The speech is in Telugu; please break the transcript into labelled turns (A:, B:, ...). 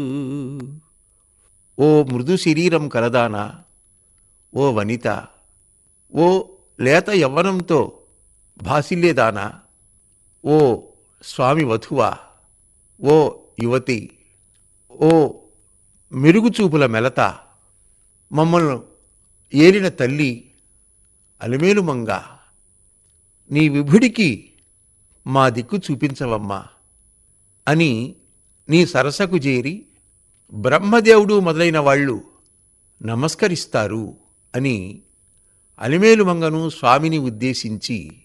A: ఓ మృదు శరీరం కలదానా ఓ వనిత ఓ లేత యవ్వనంతో భాసిల్లేదానా ఓ స్వామి వధువా ఓ యువతి ఓ మెరుగుచూపుల మెలత మమ్మల్ని ఏలిన తల్లి అలిమేలు మంగ నీ విభుడికి మా దిక్కు చూపించవమ్మా అని నీ సరసకు చేరి బ్రహ్మదేవుడు మొదలైన వాళ్ళు నమస్కరిస్తారు అని అలిమేలు మంగను స్వామిని ఉద్దేశించి